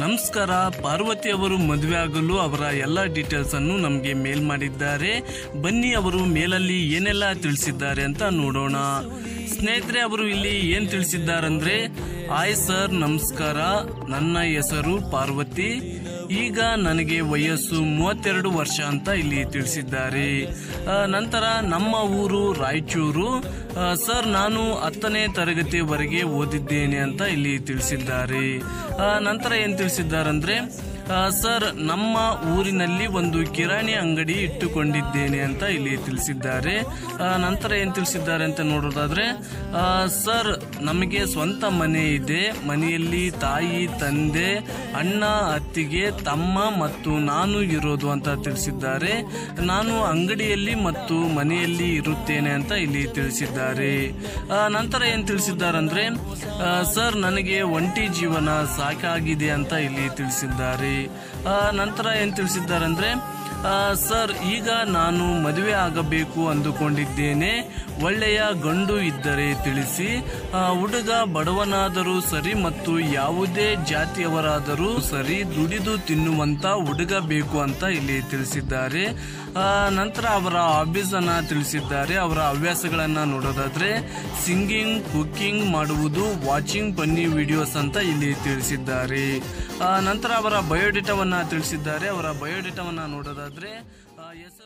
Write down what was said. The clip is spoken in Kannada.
ನಮಸ್ಕಾರ ಪಾರ್ವತಿ ಅವರು ಮದುವೆ ಆಗಲು ಅವರ ಎಲ್ಲ ಡೀಟೇಲ್ಸ್ ಅನ್ನು ನಮಗೆ ಮೇಲ್ ಮಾಡಿದ್ದಾರೆ ಬನ್ನಿ ಅವರು ಮೇಲಲ್ಲಿ ಏನೆಲ್ಲ ತಿಳಿಸಿದ್ದಾರೆ ಅಂತ ನೋಡೋಣ ಸ್ನೇಹಿತರೆ ಅವರು ಇಲ್ಲಿ ಏನ್ ತಿಳಿಸಿದ್ದಾರಂದ್ರೆ ಹಾಯ್ ಸರ್ ನಮಸ್ಕಾರ ನನ್ನ ಹೆಸರು ಪಾರ್ವತಿ ಈಗ ನನಗೆ ವಯಸ್ಸು ಮೂವತ್ತೆರಡು ವರ್ಷ ಅಂತ ಇಲ್ಲಿ ತಿಳಿಸಿದ್ದಾರೆ ಆ, ನಂತರ ನಮ್ಮ ಊರು ರಾಯಚೂರು ಆ, ಸರ್ ನಾನು ಹತ್ತನೇ ತರಗತಿವರೆಗೆ ಓದಿದ್ದೇನೆ ಅಂತ ಇಲ್ಲಿ ತಿಳಿಸಿದ್ದಾರೆ ಆ, ನಂತರ ಏನ್ ತಿಳಿಸಿದ್ದಾರಂದ್ರೆ ಆ, ಸರ್ ನಮ್ಮ ಊರಿನಲ್ಲಿ ಒಂದು ಕಿರಾಣಿ ಅಂಗಡಿ ಇಟ್ಟುಕೊಂಡಿದ್ದೇನೆ ಅಂತ ಇಲ್ಲಿ ತಿಳಿಸಿದ್ದಾರೆ ಆ, ನಂತರ ಏನ್ ತಿಳಿಸಿದ್ದಾರೆ ಅಂತ ನೋಡೋದಾದ್ರೆ ಆ, ಸರ್ ನಮಗೆ ಸ್ವಂತ ಮನೆ ಇದೆ ಮನೆಯಲ್ಲಿ ತಾಯಿ ತಂದೆ ಅಣ್ಣ ಅತ್ತಿಗೆ ತಮ್ಮ ಮತ್ತು ನಾನು ಇರೋದು ಅಂತ ತಿಳಿಸಿದ್ದಾರೆ ನಾನು ಅಂಗಡಿಯಲ್ಲಿ ಮತ್ತು ಮನೆಯಲ್ಲಿ ಇರುತ್ತೇನೆ ಅಂತ ಇಲ್ಲಿ ತಿಳಿಸಿದ್ದಾರೆ ಆ, ನಂತರ ಏನ್ ತಿಳಿಸಿದ್ದಾರಂದ್ರೆ ಆ, ಸರ್ ನನಗೆ ಒಂಟಿ ಜೀವನ ಸಾಕಾಗಿದೆ ಅಂತ ಇಲ್ಲಿ ತಿಳಿಸಿದ್ದಾರೆ ಆ, ನಂತರ ಏನ್ ತಿಳಿಸಿದ್ದಾರಂದ್ರೆ ಆ, ಸರ್ ಈಗ ನಾನು ಮದುವೆ ಆಗಬೇಕು ಅಂದುಕೊಂಡಿದ್ದೇನೆ ಒಳ್ಳೆಯ ಗಂಡು ಇದ್ದರೆ ತಿಳಿಸಿ ಆ, ಹುಡುಗ ಬಡವನಾದರೂ ಸರಿ ಮತ್ತು ಯಾವುದೇ ಜಾತಿಯವರಾದರೂ ಸರಿ ದುಡಿದು ತಿನ್ನುವಂತ ಹುಡುಗ ಬೇಕು ಅಂತ ಇಲ್ಲಿ ತಿಳಿಸಿದ್ದಾರೆ ಆ, ನಂತರ ಅವರ ಹಾಬೀಸ್ ಅನ್ನ ತಿಳಿಸಿದ್ದಾರೆ ಅವರ ಹವ್ಯಾಸಗಳನ್ನ ನೋಡೋದಾದ್ರೆ ಸಿಂಗಿಂಗ್ ಕುಕಿಂಗ್ ಮಾಡುವುದು ವಾಚಿಂಗ್ ಫನ್ನಿ ವಿಡಿಯೋಸ್ ಅಂತ ಇಲ್ಲಿ ತಿಳಿಸಿದ್ದಾರೆ ಆ, ನಂತರ ಅವರ ಬಯೋಡೇಟಾವನ್ನ ತಿಳಿಸಿದ್ದಾರೆ ಅವರ ಬಯೋಡೇಟಾವನ್ನ ನೋಡೋದಾದ್ರೆ ಆ, ಹೆಸರು